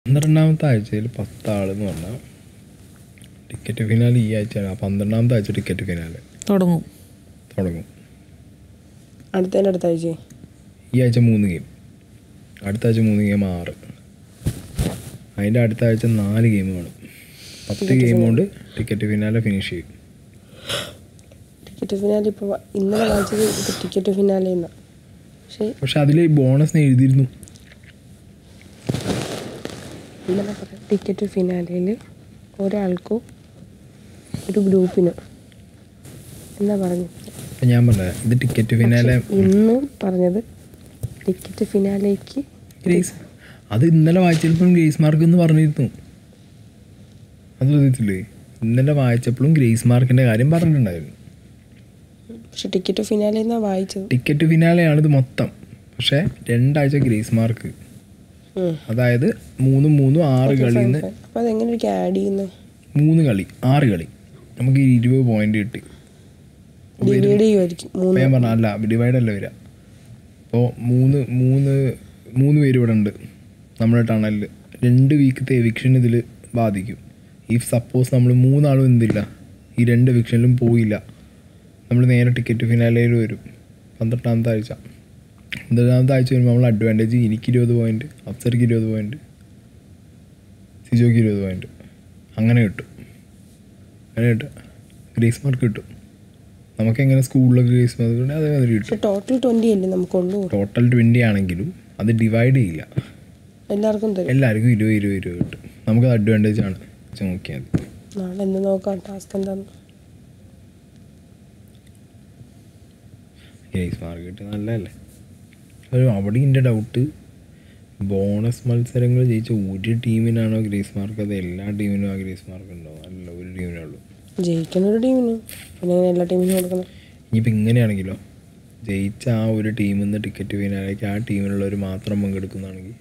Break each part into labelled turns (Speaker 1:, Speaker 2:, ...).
Speaker 1: പന്ത്രണ്ടാമത്തെ ആഴ്ചയിൽ പത്താളെന്ന് പറഞ്ഞാൽ ടിക്കറ്റ് ഫിനാലെ ഈ ആഴ്ചയാണ് ആ പന്ത്രണ്ടാമത്തെ ആഴ്ച ടിക്കറ്റ് ഫിനാലെ
Speaker 2: തുടങ്ങും
Speaker 1: തുടങ്ങും
Speaker 3: അടുത്തതിൻ്റെ അടുത്ത ആഴ്ച
Speaker 1: ഈ ആഴ്ച മൂന്ന് ഗെയിം അടുത്ത ആഴ്ച മൂന്ന് ഗെയിം ആറ് അതിൻ്റെ അടുത്ത ആഴ്ച നാല് ഗെയിം വേണം പത്ത് ഗെയിം കൊണ്ട് ടിക്കറ്റ് ഫിനാലെ ഫിനിഷ് ചെയ്യും
Speaker 3: ടിക്കറ്റ് ഫിനാലെ ഇപ്പോൾ ഇന്നലെ വായിച്ചത് ഇത് ടിക്കറ്റ് ഫിനാലെ എന്നാണ് പക്ഷേ
Speaker 1: പക്ഷെ അതിൽ ബോണസ് എഴുതിയിരുന്നു
Speaker 3: ഇന്നലെ പറയാം ടിക്കറ്റ് ഫിനാലയിൽ ഒരാൾക്കോ ഒരു ഗ്രൂപ്പിനോ എന്നാ പറഞ്ഞു
Speaker 1: അപ്പം ഞാൻ പറഞ്ഞത് ഇത് ടിക്കറ്റ് ഫിനാലെ
Speaker 3: ഇന്ന് പറഞ്ഞത് ടിക്കറ്റ് ഫിനാലേക്ക്
Speaker 1: ഗ്രേസ് അത് ഇന്നലെ വായിച്ചപ്പോഴും ഗ്രേസ് മാർക്ക് എന്ന് പറഞ്ഞിരുന്നു അത് ശ്രദ്ധിച്ചില്ലേ ഇന്നലെ വായിച്ചപ്പോഴും ഗ്രേസ് മാർക്കിൻ്റെ കാര്യം പറഞ്ഞിട്ടുണ്ടായിരുന്നു
Speaker 3: പക്ഷെ ടിക്കറ്റ് ഫിനാലെ എന്നാണ് വായിച്ചത്
Speaker 1: ടിക്കറ്റ് ഫിനാലെയാണ് ഇത് മൊത്തം പക്ഷേ രണ്ടാഴ്ച ഗ്രേസ് മാർക്ക്
Speaker 3: ഉം.
Speaker 1: അതായത് മൂന്നും മൂന്നും ആറ് കളിയിൽ നിന്ന്
Speaker 3: അപ്പോൾ അതെങ്ങനെയൊക്കെ ആഡ് ചെയ്യുന്നത്
Speaker 1: മൂന്ന് കളി ആറ് കളി നമുക്ക് ഈ ഇരുപത് പോയിന്റ് കിട്ടി
Speaker 3: ഡിവൈഡ് ചെയ്യുമായിരിക്കും
Speaker 1: അപ്പോൾ
Speaker 3: മൂന്ന്
Speaker 1: ഞാൻ പറഞ്ഞ അല്ല ഡിവൈഡ് അല്ല വരിക അപ്പോൾ മൂന്ന് മൂന്ന് മൂന്ന് പേര് ഇവിടെ ഉണ്ട് നമ്മുടെ ടണലിൽ രണ്ട് വീക്കത്തെ എവിക്ഷൻ ഇതിൽ ബാധിക്കും ഇഫ് സപ്പോസ് നമ്മൾ മൂന്നാളും എന്തില്ല ഈ രണ്ട് എവിക്ഷനിലും പോയില്ല നമ്മൾ നേരെ ടിക്കറ്റ് ഫിനാലയിൽ വരും പന്ത്രണ്ടാമത്തെ ആഴ്ച പന്ത്രണ്ടാമത്തെ ആഴ്ച വരുമ്പോൾ നമ്മൾ അഡ്വാൻറ്റേജ് എനിക്ക് ഇരുപത് പോയിൻറ്റ് അഫ്സർക്ക് ഇരുപത് പോയിൻറ്റ് സിജോക്ക് ഇരുപത് പോയിൻറ്റ് അങ്ങനെ കിട്ടും അങ്ങനെ കിട്ടും ഗ്രേസ് മാർക്ക് കിട്ടും നമുക്കെങ്ങനെ സ്കൂളിലൊക്കെ ഗ്രേസ് മാർക്ക് കിട്ടും അതേമാതിരി കിട്ടും
Speaker 3: പക്ഷെ ടോട്ടൽ ട്വൻറ്റി അല്ലേ നമുക്കുള്ളൂ
Speaker 1: ടോട്ടൽ ട്വൻറ്റി ആണെങ്കിലും അത് ഡിവൈഡ് ചെയ്യില്ല
Speaker 3: എല്ലാവർക്കും തരും
Speaker 1: എല്ലാവർക്കും ഇരുപത് ഇരുപത് ഇരുപത് കിട്ടും നമുക്ക് അഡ്വാൻറ്റേജ് ആണ് വെച്ച് നോക്കിയാൽ മതി
Speaker 3: നാളെ എന്ന് നോക്കാം ടാസ്ക് എന്താന്ന്
Speaker 1: ഗ്രേസ് മാർക്ക് കിട്ടി നല്ലതല്ലേ ഒരു അവിടെ എൻ്റെ ഡൗട്ട് ബോണസ് മത്സരങ്ങൾ ജയിച്ച ഒരു ടീമിനാണോ ഗ്രേസ് മാർക്ക് അത് എല്ലാ ടീമിനും ആ ഗ്രേസ് മാർക്ക് ഉണ്ടോ അല്ല ഒരു ടീമിനേ ഉള്ളൂ
Speaker 3: ജയിക്കുന്ന ഒരു ടീമിന് പിന്നെ അങ്ങനെ എല്ലാ ടീമിനും കൊടുക്കണം
Speaker 1: ഇനിയിപ്പോൾ ഇങ്ങനെയാണെങ്കിലോ ജയിച്ച ആ ഒരു ടീമിൽ നിന്ന് ടിക്കറ്റ് ഫിനാലേക്ക് ആ ടീമിലുള്ളവർ മാത്രം പങ്കെടുക്കുന്നതാണെങ്കിൽ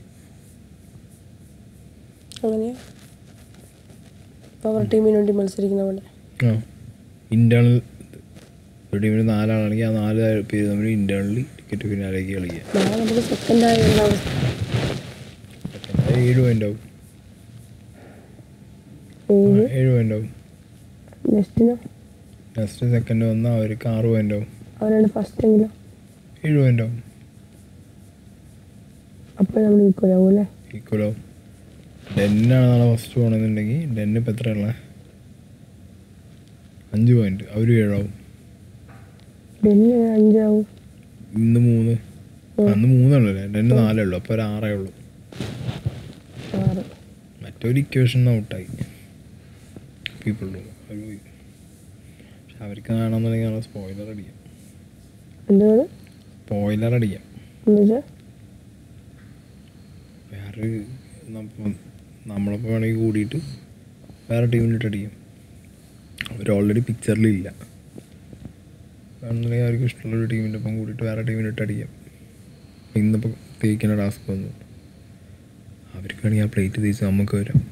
Speaker 3: അങ്ങനെയാ ഇപ്പോൾ അവരുടെ ടീമിന് വേണ്ടി മത്സരിക്കുന്ന പോലെ
Speaker 1: ആ ഇൻറ്റേർണൽ ഒരു ടീമിൽ നാലാളാണെങ്കിൽ ആ നാല് പേര് തമ്മിൽ ഇൻറ്റേർണലി ടിക്കറ്റ് ഫിനാലേക്ക് കളിക്കുക
Speaker 3: നാളെ നമുക്ക് സെക്കൻഡ് ആയ എന്താ അവസ്ഥ
Speaker 1: അത് ഏഴ് പോയിന്റ് ആവും
Speaker 3: ഏഴ്
Speaker 1: ആ, ഏഴ് പോയിന്റ് ആവും
Speaker 3: നെക്സ്റ്റിനോ
Speaker 1: നെക്സ്റ്റ് സെക്കൻഡ് വന്നാൽ അവർക്ക് ആറ് പോയിന്റ് ആവും
Speaker 3: അവരാണ് ഫസ്റ്റ് എങ്കിലോ
Speaker 1: ഏഴ് പോയിന്റ് ആവും
Speaker 3: അപ്പോൾ നമ്മൾ ഈക്വൽ ആവും അല്ലേ
Speaker 1: ഈക്വൽ ആവും ഡെന്നാണ് നാളെ ഫസ്റ്റ് പോകണമെന്നുണ്ടെങ്കിൽ ഡെന്ന് ഇപ്പം എത്രയുള്ള അഞ്ച് പോയിന്റ് അവർ ഏഴാവും
Speaker 3: ഡെന്നി അഞ്ചാവും
Speaker 1: ഇന്ന് മൂന്ന് അന്ന് മൂന്നുള്ളല്ലേ ഡെന്ന് നാലേ ഉള്ളൂ അപ്പോൾ ഒരു ആറേ ഉള്ളൂ
Speaker 3: ആറ്
Speaker 1: മറ്റൊരു ഇക്വേഷൻ ഔട്ടായി പീപ്പിൾ അവർ പോയി പക്ഷെ അവർക്ക് കാണാമെന്നുണ്ടെങ്കിൽ നാളെ സ്പോയിലർ അടിക്കാം
Speaker 3: എന്താണ്
Speaker 1: സ്പോയിലർ അടിക്കാം
Speaker 3: എന്നുവെച്ചാൽ
Speaker 1: വേറെ നമ്മ- നമ്മളപ്പോൾ വേണമെങ്കിൽ കൂടിയിട്ട് വേറെ ടീമിലിട്ട് അടിക്കും അവർ ഓൾറെഡി പിക്ചറിലില്ല വേണമെന്നുണ്ടെങ്കിൽ അവർക്ക് ഇഷ്ടമുള്ള ഒരു ടീമിൻ്റെ ഒപ്പം കൂടിയിട്ട് വേറെ ടീമിലിട്ട് അടിക്കാം ഇന്നിപ്പോൾ തേക്കുന്ന ടാസ്ക് വന്നു അവർക്ക് വേണമെങ്കിൽ ആ പ്ലേറ്റ് തേച്ച് നമുക്ക് വരാം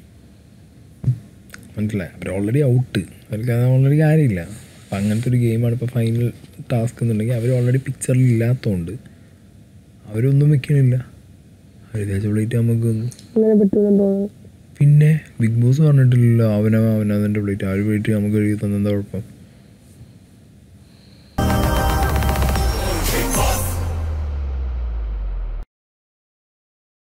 Speaker 1: മനസ്സിലായി അവർ ഓൾറെഡി ഔട്ട് അവർക്ക് അത് ഓൾറെഡി കാര്യമില്ല അപ്പം അങ്ങനത്തെ ഒരു ഗെയിമാണ് ഇപ്പോൾ ഫൈനൽ ടാസ്ക് എന്നുണ്ടെങ്കിൽ അവർ ഓൾറെഡി പിക്ചറിൽ ഇല്ലാത്തതുകൊണ്ട് അവരൊന്നും വെക്കണില്ല അവർ തേച്ച പ്ലേറ്റ് നമുക്ക് തന്നു
Speaker 3: അങ്ങനെ പറ്റുമെന്ന് തോന്നുന്നു
Speaker 1: പിന്നെ ബിഗ് ബോസ് പറഞ്ഞിട്ടില്ലല്ലോ അവനവൻ അവനവൻ്റെ പ്ലേറ്റ് അവർ പ്ലേറ്റ് നമുക്ക് എഴുതി തന്നെന്താ കുഴപ്പം